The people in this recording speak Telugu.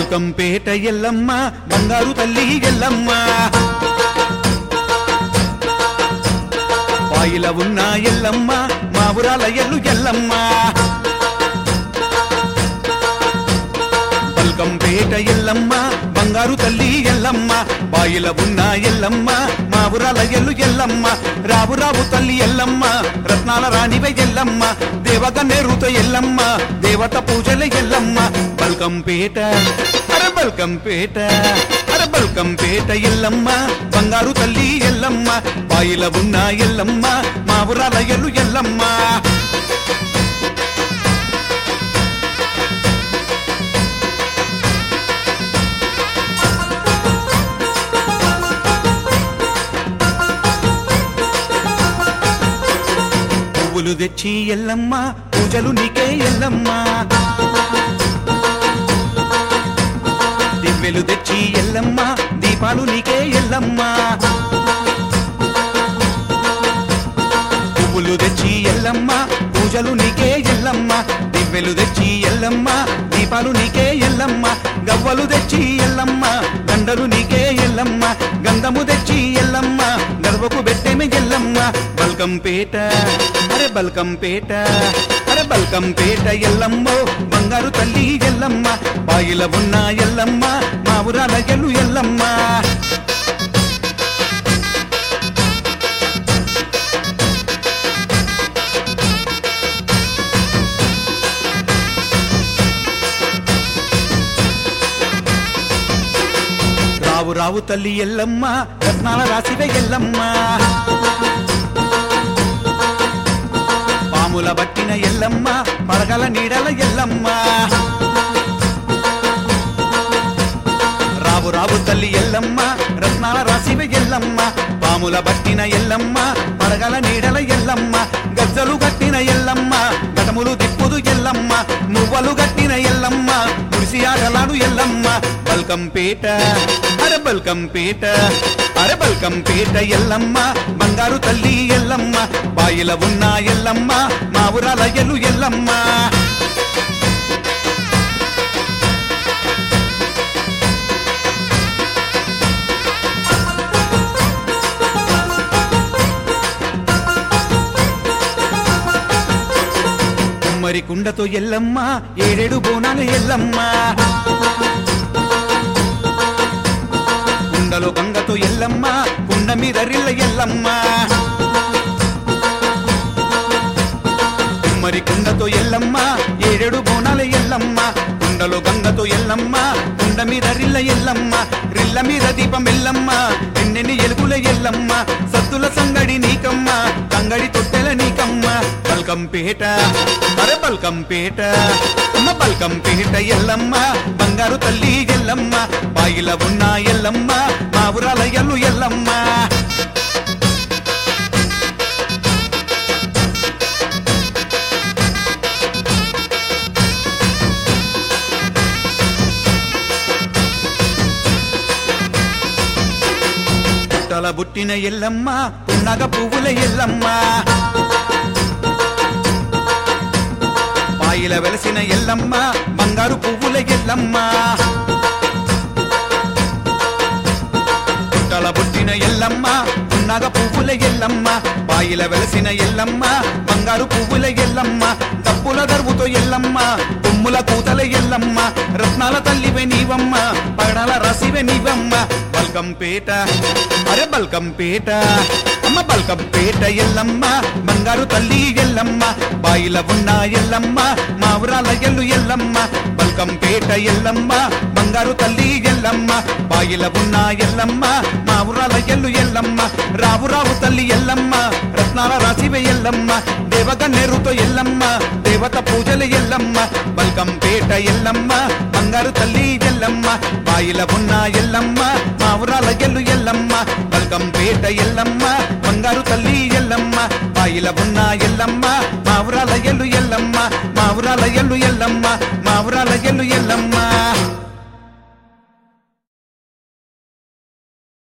బల్కంపేట ఎల్లమ్మ బంగారు తల్లి ఎల్లమ్మ పాయిల ఉన్న ఎల్లమ్మ మా ఊరాల ఎల్లు ఎల్లమ్మ బల్కంపేట ఎల్లమ్మ బంగారు తల్లి ఎల్లమ్మ బాయిల ఉన్న ఎల్లమ్మ మా ఊరాల ఎల్లు ఎల్లమ్మ రావు రావు తల్లి ఎల్లమ్మ రత్నాల రాణివే ఎల్లమ్మ దేవగన్నేరుతో ఎల్లమ్మ దేవత పూజల ఎల్లమ్మ బల్కంపేట అర బల్కంపేట అర బల్కంపేట ఎల్లమ్మ బంగారు తల్లి ఎల్లమ్మ బాయిల ఉన్న ఎల్లమ్మ మా ఊరాల ఎల్లు ఎల్లమ్మ పువ్వులు తెచ్చి ఎల్లమ్మ పూజలు నీకే ఎల్లమ్మ దివ్వెలు తెచ్చి ఎల్లమ్మ దీపాలు నీకే ఎల్లమ్మ పువ్వులు తెచ్చి ఎల్లమ్మ పూజలు నీకే ఎల్లమ్మ దివ్వెలు తెచ్చి ఎల్లమ్మ దీపాలు నీకే ఎల్లమ్మ గవ్వలు తెచ్చి ఎల్లమ్మ దండలు నీకే ఎల్లమ్మ గంధము తెచ్చి ఎల్లమ్మ గర్వకు పెట్టేమి ఎల్లమ్మ బల్కంపేట అరే బల్కంపేట అరే బల్కంపేట ఎల్లమ్మో బంగారు తల్లి ఎల్లమ్మ బాయిల ఉన్న ఎల్లమ్మ మా ఊరాల ఎల్లు ఎల్లమ్మ రావు రావు తల్లి ఎల్లమ్మ రత్నాల రాసివే ఎల్లమ్మ పాముల బట్టిన ఎల్లమ్మ పడగల నీడల ఎల్లమ్మ రావు రావు తల్లి ఎల్లమ్మ రత్నాల రాసివే ఎల్లమ్మ పాముల బట్టిన ఎల్లమ్మ పడగల నీడల ఎల్లమ్మ గజ్జలు గట్టిన ఎల్లమ్మ గటములు దిప్పుదు ఎల్లమ్మ మువ్వలు గట్టిన ఎల్లమ్మ ముడిసి ఆటలాడు ఎల్లమ్మ బల్కంపేట అరే బల్కంపేట అరే బల్కంపేట ఎల్లమ్మ బంగారు తల్లి ఎల్లమ్మ బాయిల ఉన్న ఎల్లమ్మ మా ఊరాల ఎల్లు ఎల్లమ్మ కుమ్మరి కుండతో ఎల్లమ్మ ఏడేడు బోనాలు ఎల్లమ్మ కుండలో గంగతో ఎల్లమ్మ కుండ మీద రిల్ల ఎల్లమ్మ కుమ్మరి కుండతో ఎల్లమ్మ ఏడేడు బోనాల ఎల్లమ్మ కుండలో గంగతో ఎల్లమ్మ కుండ మీద రిల్ల ఎల్లమ్మ రిల్ల మీద దీపం ఎల్లమ్మ ఎన్నెన్ని ఎలుగుల ఎల్లమ్మ సత్తుల సంగడి నీకమ్మ కంగడి తొట్టెల నీకమ్మ బల్కంపేట అరే బల్కంపేట అమ్మ బల్కంపేట ఎల్లమ్మ బంగారు తల్లి ఎల్లమ్మ బాయిల ఉన్న ఎల్లమ్మ మా ఊరాల ఎల్లు ఎల్లమ్మ పుట్టల బుట్టిన ఎల్లమ్మ పున్నగ పువ్వుల ఎల్లమ్మ పాయిల వెలసిన ఎల్లమ్మ బంగారు పువ్వుల ఎల్లమ్మ పుట్టల బుట్టిన ఎల్లమ్మ పున్నగ పువ్వుల ఎల్లమ్మ పాయిల వెలసిన ఎల్లమ్మ బంగారు పువ్వుల ఎల్లమ్మ తప్పుల దరువుతో ఎల్లమ్మ కొమ్ముల కూతల ఎల్లమ్మ రత్నాల తల్లివే నీవమ్మ పగడాల రసివే నీవమ్మ బల్కంపేట అరే బల్కంపేట అమ్మ బల్కంపేట ఎల్లమ్మ బంగారు తల్లి ఎల్లమ్మ బాయిల ఉన్న ఎల్లమ్మ మా ఊరాల ఎల్లు ఎల్లమ్మ బల్కంపేట ఎల్లమ్మ బంగారు తల్లి ఎల్లమ్మ బాయిల ఉన్న ఎల్లమ్మ మా ఊరాల ఎల్లు ఎల్లమ్మ రావు రావు తల్లి ఎల్లమ్మ రత్నాల రాసివే ఎల్లమ్మ దేవగన్నేరుతో ఎల్లమ్మ దేవత పూజల ఎల్లమ్మ బల్కంపేట ఎల్లమ్మ బంగారు తల్లి ఎల్లమ్మ బాయిల ఉన్న ఎల్లమ్మ మా ఊరాల ఎల్లు ఎల్లమ్మ బల్కంపేట ఎల్లమ్మ బంగారు తల్లి ఎల్లమ్మ బాయిల ఉన్న ఎల్లమ్మ మా ఊరాల ఎల్లు ఎల్లమ్మ మా ఊరాల ఎల్లు ఎల్లమ్మ మా ఊరాల ఎల్లు ఎల్లమ్మ